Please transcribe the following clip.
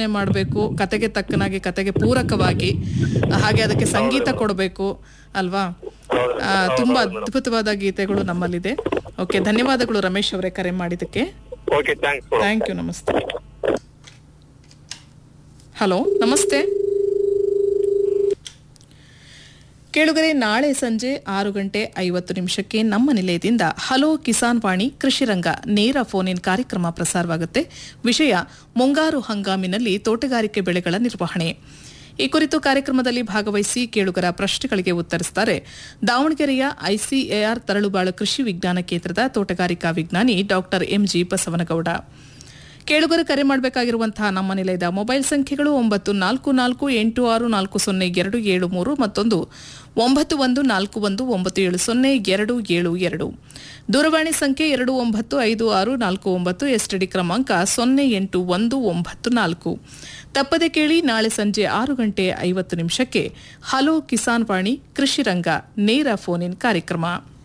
ಪ್ರಶ್ನೆ ಮಾಡಬೇಕು ಕತೆಗೆ ತಕ್ಕನಾಗಿ ಕತೆಗೆ ಪೂರಕವಾಗಿ ಹಾಗೆ ಅದಕ್ಕೆ ಸಂಗೀತ ಕೊಡಬೇಕು ಅಲ್ವಾ ಆ, ತುಂಬಾ ಅದ್ಭುತವಾದ ಗೀತೆಗಳು ನಮ್ಮಲ್ಲಿದೆ ಓಕೆ ಧನ್ಯವಾದಗಳು ರಮೇಶ್ ಅವರೇ ಕರೆ ಮಾಡಿದ್ದಕ್ಕೆ ಓಕೆ ಥ್ಯಾಂಕ್ಸ್ ಥ್ಯಾಂಕ್ ಯು ನಮಸ್ತೆ ಹಲೋ ನಮಸ್ತೆ ಕೇಳುಗರೆ ನಾಳೆ ಸಂಜೆ ಆರು ಗಂಟೆ ಐವತ್ತು ನಿಮಿಷಕ್ಕೆ ನಮ್ಮ ನಿಲಯದಿಂದ ಹಲೋ ಕಿಸಾನ್ ವಾಣಿ ಕೃಷಿ ರಂಗ ನೇರ ಫೋನ್ ಇನ್ ಕಾರ್ಯಕ್ರಮ ಪ್ರಸಾರವಾಗುತ್ತೆ ವಿಷಯ ಮುಂಗಾರು ಹಂಗಾಮಿನಲ್ಲಿ ತೋಟಗಾರಿಕೆ ಬೆಳೆಗಳ ನಿರ್ವಹಣೆ ಈ ಕುರಿತು ಕಾರ್ಯಕ್ರಮದಲ್ಲಿ ಭಾಗವಹಿಸಿ ಕೇಳುಗರ ಪ್ರಶ್ನೆಗಳಿಗೆ ಉತ್ತರಿಸುತ್ತಾರೆ ದಾವಣಗೆರೆಯ ಐಸಿಎಆರ್ ತರಳುಬಾಳು ಕೃಷಿ ವಿಜ್ಞಾನ ಕೇಂದ್ರದ ತೋಟಗಾರಿಕಾ ವಿಜ್ಞಾನಿ ಡಾಕ್ಟರ್ ಎಂಜಿ ಬಸವನಗೌಡ ಕೇಳುಗರು ಕರೆ ಮಾಡಬೇಕಾಗಿರುವಂತಹ ನಮ್ಮ ನಿಲಯದ ಮೊಬೈಲ್ ಸಂಖ್ಯೆಗಳು ಒಂಬತ್ತು ನಾಲ್ಕು ನಾಲ್ಕು ಎಂಟು ಆರು ನಾಲ್ಕು ಸೊನ್ನೆ ಎರಡು ಏಳು ಮೂರು ಮತ್ತೊಂದು ಒಂಬತ್ತು ಒಂದು ನಾಲ್ಕು ಒಂದು ಒಂಬತ್ತು ಏಳು ಸೊನ್ನೆ ಎರಡು ಏಳು ಎರಡು ದೂರವಾಣಿ ಸಂಖ್ಯೆ ಎರಡು ಒಂಬತ್ತು ಐದು ಆರು ನಾಲ್ಕು ಒಂಬತ್ತು ಎಸ್ಟಿಡಿ ಕ್ರಮಾಂಕ ಸೊನ್ನೆ ಎಂಟು ಒಂದು ಒಂಬತ್ತು ನಾಲ್ಕು ತಪ್ಪದೆ ಕೇಳಿ ನಾಳೆ ಸಂಜೆ ಆರು ಗಂಟೆ ಐವತ್ತು ನಿಮಿಷಕ್ಕೆ ಹಲೋ ಕಿಸಾನ್ ವಾಣಿ ಕೃಷಿ ರಂಗ ನೇರ ಫೋನ್ ಇನ್ ಕಾರ್ಯಕ್ರಮ